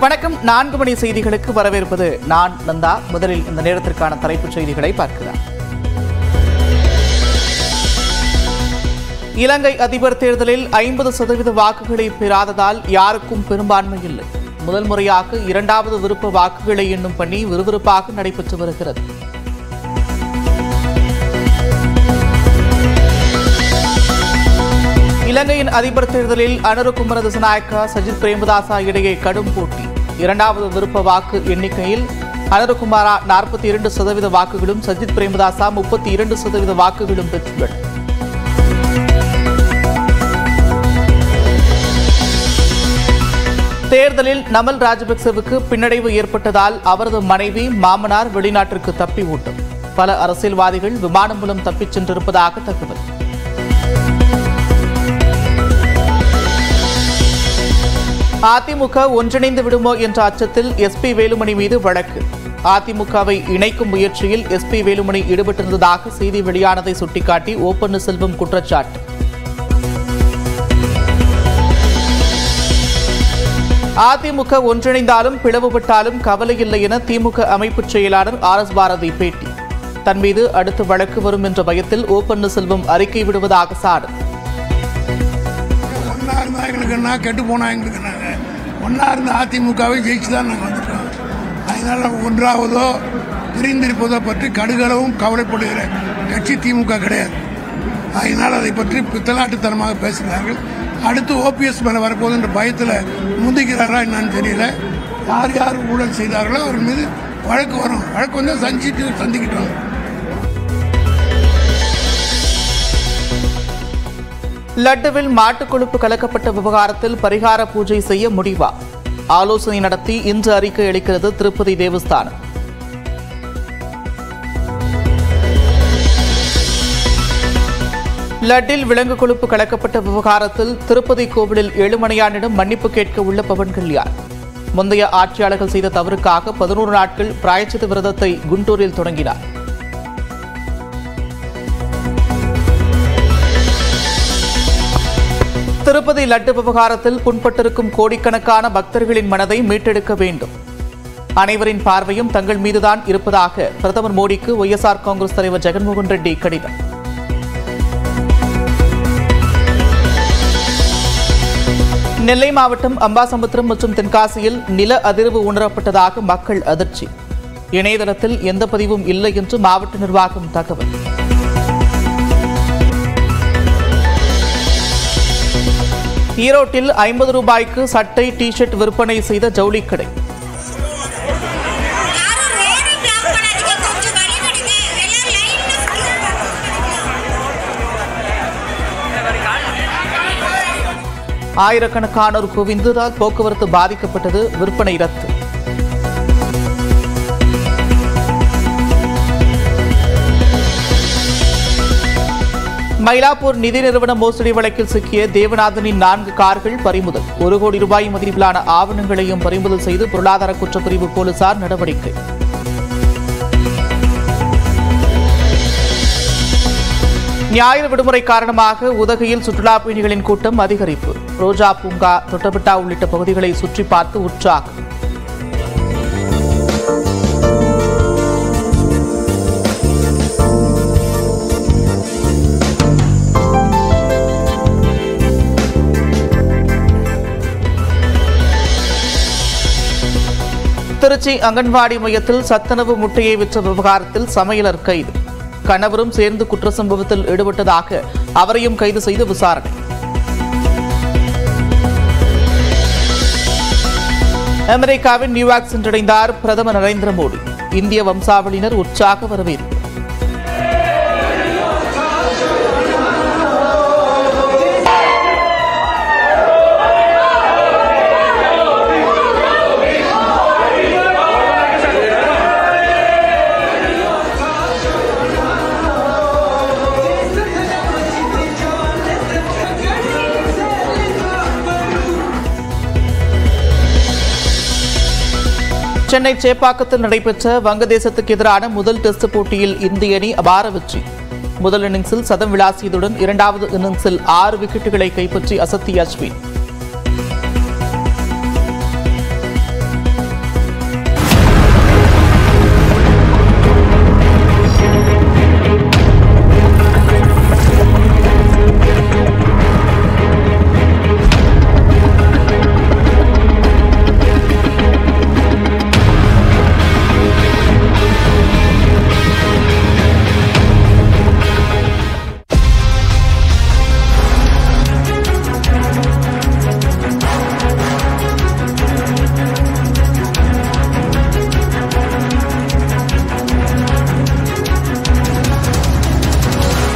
வணக்கம் நான்கு மணி செய்திகளுக்கு வரவேற்பது நான் நந்தா முதலில் இந்த நேரத்திற்கான தலைப்புச் செய்திகளை பார்க்கிறார் இலங்கை அதிபர் தேர்தலில் ஐம்பது சதவீத வாக்குகளை பெறாததால் யாருக்கும் பெரும்பான்மை இல்லை முதல் முறையாக இரண்டாவது விருப்ப வாக்குகளை எண்ணும் பணி விறுவிறுப்பாக நடைபெற்று வருகிறது இலங்கையின் அதிபர் தேர்தலில் அனுரகுமர திசநாயக்கா சஜித் பிரேமதாசா இடையே கடும் போட்டி இரண்டாவது விருப்ப வாக்கு எண்ணிக்கையில் அனுரகுமாரா நாற்பத்தி இரண்டு சதவீத வாக்குகளும் சஜித் பிரேமதாசா முப்பத்தி இரண்டு சதவீத வாக்குகளும் பெற்றுள்ளனர் தேர்தலில் நமல் ராஜபக்சவுக்கு பின்னடைவு ஏற்பட்டதால் அவரது மனைவி மாமனார் வெளிநாட்டிற்கு தப்பி ஓட்டம் பல அரசியல்வாதிகள் விமானம் மூலம் தப்பிச் சென்றிருப்பதாக தகவல் அதிமுக ஒன்றிணைந்து விடுமோ என்ற அச்சத்தில் எஸ்பி வேலுமணி மீது வழக்கு அதிமுகவை இணைக்கும் முயற்சியில் எஸ்பி வேலுமணி ஈடுபட்டிருந்ததாக செய்தி வெளியானதை சுட்டிக்காட்டி ஓ பன்னீர்செல்வம் குற்றச்சாட்டு அதிமுக ஒன்றிணைந்தாலும் பிளவுபட்டாலும் கவலையில்லை என திமுக அமைப்பு செயலாளர் ஆர் எஸ் பாரதி பேட்டி தன் மீது அடுத்து வழக்கு வரும் என்ற பயத்தில் ஓ பன்னீர்செல்வம் அறிக்கை விடுவதாக சாடல் ஒன்றா இருந்தால் எங்களுக்கு என்ன கெட்டு போனால் எங்களுக்கு என்னங்க ஒன்றா இருந்த அதிமுகவை ஜெயிச்சு தான் நாங்கள் வந்துட்டோம் அதனால் ஒன்றாவதோ பிரிந்திருப்பதோ பற்றி கடுகளவும் கவலைப்படுகிற கட்சி திமுக கிடையாது அதனால் அதை பற்றி பித்தலாட்டுத்தனமாக பேசுகிறார்கள் அடுத்து ஓபிஎஸ் மேலே வரப்போகுதுன்ற பயத்தில் முந்திக்கிறாரா என்னன்னு தெரியல யார் யார் ஊழல் செய்தார்களோ அவர் மீது வழக்கு வரும் வழக்கு வந்து சந்திச்சுட்டு சந்திக்கிட்டோம் லட்டுவில் மாட்டுக் கொழுப்பு கலக்கப்பட்ட விவகாரத்தில் பரிகார பூஜை செய்ய முடிவா ஆலோசனை நடத்தி இன்று அறிக்கை அளிக்கிறது திருப்பதி தேவஸ்தானம் லட்டில் விலங்கு கொழுப்பு கலக்கப்பட்ட விவகாரத்தில் திருப்பதி கோவிலில் ஏழுமலையானிடம் மன்னிப்பு கேட்க உள்ள பவன் கல்யாண் முந்தைய ஆட்சியாளர்கள் செய்த தவறுக்காக பதினோரு நாட்கள் பிராயச்சித்த விரதத்தை குண்டூரில் தொடங்கினார் திருப்பதி லட்டு விவகாரத்தில் புண்பட்டிருக்கும் கோடிக்கணக்கான பக்தர்களின் மனதை மீட்டெடுக்க வேண்டும் அனைவரின் பார்வையும் தங்கள் மீதுதான் இருப்பதாக பிரதமர் மோடிக்கு ஒய்எஸ்ஆர் காங்கிரஸ் தலைவர் ஜெகன்மோகன் ரெட்டி கடிதம் நெல்லை மாவட்டம் அம்பாசமுத்திரம் மற்றும் தென்காசியில் நில அதிர்வு உணரப்பட்டதாக மக்கள் அதிர்ச்சி இணையதளத்தில் எந்த பதிவும் இல்லை என்று மாவட்ட நிர்வாகம் தகவல் ஈரோட்டில் ஐம்பது ரூபாய்க்கு சட்டை டி ஷர்ட் விற்பனை செய்த ஜவுளிக்கடை யாரும் ரோடு பிளாக் பண்ணாதீங்க கொஞ்சம் வழி விடுங்க எல்லாரும் லைன்ல ஆயிரக்கணக்கானோர் குவிந்ததால் போக்குவரத்து பாதிக்கப்பட்டது விற்பனை ரத்து மயிலாப்பூர் நிதி நிறுவன மோசடி வழக்கில் சிக்கிய தேவநாதனின் நான்கு கார்கள் பறிமுதல் ஒரு கோடி ரூபாய் மதிப்பிலான ஆவணங்களையும் பறிமுதல் செய்து பொருளாதார குற்றப்பிரிவு போலீசார் நடவடிக்கை ஞாயிறு விடுமுறை காரணமாக உதகையில் சுற்றுலா பயணிகளின் கூட்டம் அதிகரிப்பு ரோஜா பூங்கா தொட்டபெட்டா உள்ளிட்ட பகுதிகளை சுற்றி பார்த்து உற்சாகம் திருச்சி அங்கன்வாடி மையத்தில் சத்துணவு முட்டையை விற்ற விவகாரத்தில் சமையலர் கைது கணவரும் சேர்ந்து குற்ற சம்பவத்தில் ஈடுபட்டதாக அவரையும் கைது செய்து விசாரணை அமெரிக்காவின் நியூயார்க் சென்றடைந்தார் பிரதமர் நரேந்திர மோடி இந்திய வம்சாவளியினர் உற்சாக வரவேற்பு சென்னை சேப்பாக்கத்தில் நடைபெற்ற வங்கதேசத்துக்கு எதிரான முதல் டெஸ்ட் போட்டியில் இந்திய அணி அபார வெற்றி முதல் இன்னிங்ஸில் சதம் விளாசியதுடன் இரண்டாவது இன்னிங்ஸில் ஆறு விக்கெட்டுகளை கைப்பற்றி அசத்திய அஸ்வின்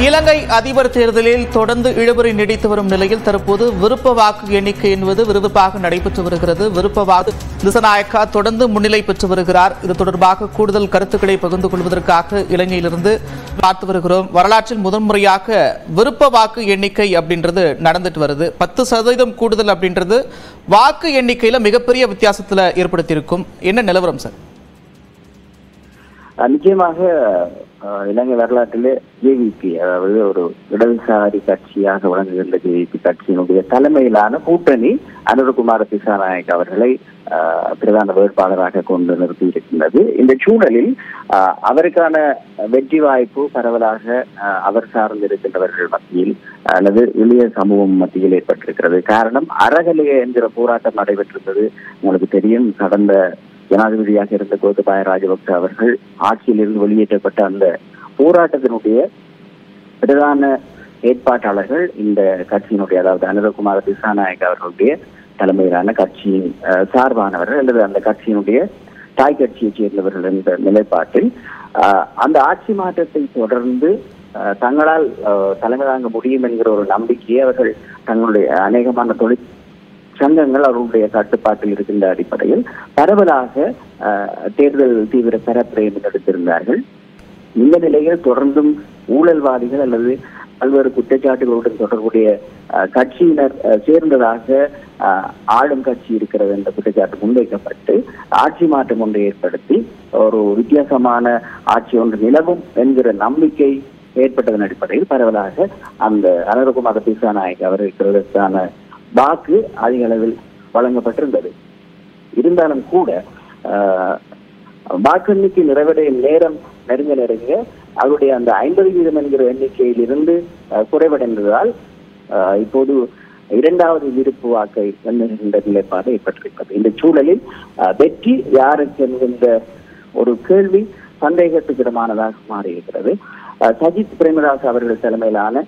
இலங்கை அதிபர் தேர்தலில் தொடர்ந்து இழுபறி நீடித்து வரும் நிலையில் தற்போது விருப்ப வாக்கு எண்ணிக்கை என்பது விறுவிறுப்பாக நடைபெற்று வருகிறது விருப்ப வாக்கு திசநாயக்கா தொடர்ந்து முன்னிலை பெற்று வருகிறார் இது தொடர்பாக கூடுதல் கருத்துக்களை பகிர்ந்து கொள்வதற்காக இலங்கையிலிருந்து பார்த்து வருகிறோம் வரலாற்றில் முதன்முறையாக விருப்ப வாக்கு எண்ணிக்கை அப்படின்றது நடந்துட்டு வருது பத்து சதவீதம் கூடுதல் அப்படின்றது வாக்கு எண்ணிக்கையில மிகப்பெரிய வித்தியாசத்துல ஏற்படுத்தியிருக்கும் என்ன நிலவரம் சார் அஹ் நிச்சயமாக அஹ், இலங்கை வரலாற்றிலே ஜேவிபி அதாவது ஒரு இடதுசாரி கட்சியாக விளங்குகின்ற ஜேவிபி கட்சியினுடைய தலைமையிலான கூட்டணி அனுரகுமார திசாநாயக் அவர்களை அஹ், பிரதான வேட்பாளராக கொண்டு நிறுத்தி இருக்கின்றது இந்த சூழலில் அஹ், அவருக்கான வெற்றி வாய்ப்பு பரவலாக அஹ், அவர் சார்ந்திருக்கின்றவர்கள் மத்தியில் அல்லது இளைய சமூகம் மத்தியில் ஏற்பட்டிருக்கிறது காரணம் அறகலைய என்கிற போராட்டம் நடைபெற்றிருந்தது உங்களுக்கு தெரியும் கடந்த ஜனாதிபதியாக இருந்த கோத்தபாய ராஜபக்ச அவர்கள் ஆட்சியிலிருந்து வெளியேற்றப்பட்ட அந்த போராட்டத்தினுடைய பிரதான ஏற்பாட்டாளர்கள் இந்த கட்சியினுடைய அதாவது அனுரகுமார திசாநாயக் அவர்களுடைய தலைமையிலான கட்சியின் அஹ், சார்பானவர்கள் அல்லது அந்த கட்சியினுடைய தாய் கட்சியைச் சேர்ந்தவர்கள் என்ற நிலைப்பாட்டில் அஹ், அந்த ஆட்சி மாற்றத்தை தொடர்ந்து அஹ், தங்களால் அஹ், தலைமை தாங்க முடியும் என்கிற ஒரு நம்பிக்கையை அவர்கள் தங்களுடைய அநேகமான தொழிற் சங்கங்கள் அவர்களுடைய கட்டுப்பாட்டில் இருக்கின்ற அடிப்படையில் பரவலாக அஹ், தேர்தல் தீவிர பரப்புரையை எடுத்திருந்தார்கள் இந்த நிலையில் தொடர்ந்தும் ஊழல்வாதிகள் அல்லது பல்வேறு குற்றச்சாட்டுகளுடன் தொடர்புடைய அஹ், கட்சியினர் அஹ், சேர்ந்ததாக அஹ், ஆளும் கட்சி இருக்கிறது என்ற குற்றச்சாட்டு முன்வைக்கப்பட்டு ஆட்சி மாற்றம் ஒன்றை ஏற்படுத்தி ஒரு வித்தியாசமான ஆட்சி ஒன்று நிலவும் என்கிற நம்பிக்கை ஏற்பட்டதன் அடிப்படையில் பரவலாக அந்த அனுரகுமார திசாநாயக் அவர்களுக்கான வாக்கு அதிக அளவில் வழங்கப்பட்டிருந்தது இருந்தாலும் கூட ஆஹ், வாக்கு எண்ணிக்கை நிறைவடையும் நேரம் நெருங்க நெருங்க அவருடைய அந்த ஐம்பது வீதம் என்கிற எண்ணிக்கையிலிருந்து ஆஹ், குறைவடைந்ததால் ஆஹ், இப்போது இரண்டாவது விருப்பு வாக்கை எண்ணுகின்ற நிலைப்பாடு ஏற்பட்டிருக்கிறது இந்த சூழலில் ஆஹ், வெற்றி யாருக்கு என்கின்ற ஒரு கேள்வி சந்தேகத்துக்கிடமானதாக மாறியிருக்கிறது ஆஹ், சஜித் பிரேமதாஸ் அவர்கள் தலைமையிலான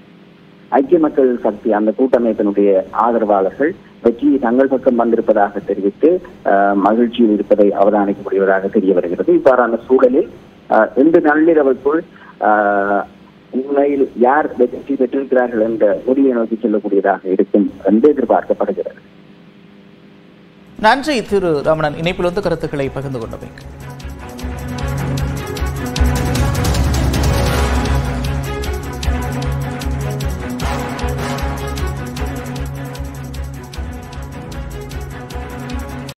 ஐக்கிய மக்கள் சக்தி அந்த கூட்டமைப்பினுடைய ஆதரவாளர்கள் வெற்றியை தங்கள் பக்கம் வந்திருப்பதாக தெரிவித்து ஆஹ், மகிழ்ச்சியில் இருப்பதை அவதானிக்க முடிவதாக தெரிய வருகிறது இவ்வாறான சூழலில் ஆஹ், இன்று நள்ளிரவுக்குள் ஆஹ், உண்மையில் யார் வெற்றி பெற்றிருக்கிறார்கள் என்ற முடிவை நோக்கி செல்லக்கூடியதாக இருக்கும் என்று எதிர்பார்க்கப்படுகிறது நன்றி திரு ரமணன் இணைப்பில் வந்து கருத்துக்களை பகிர்ந்து கொண்டமைக்கு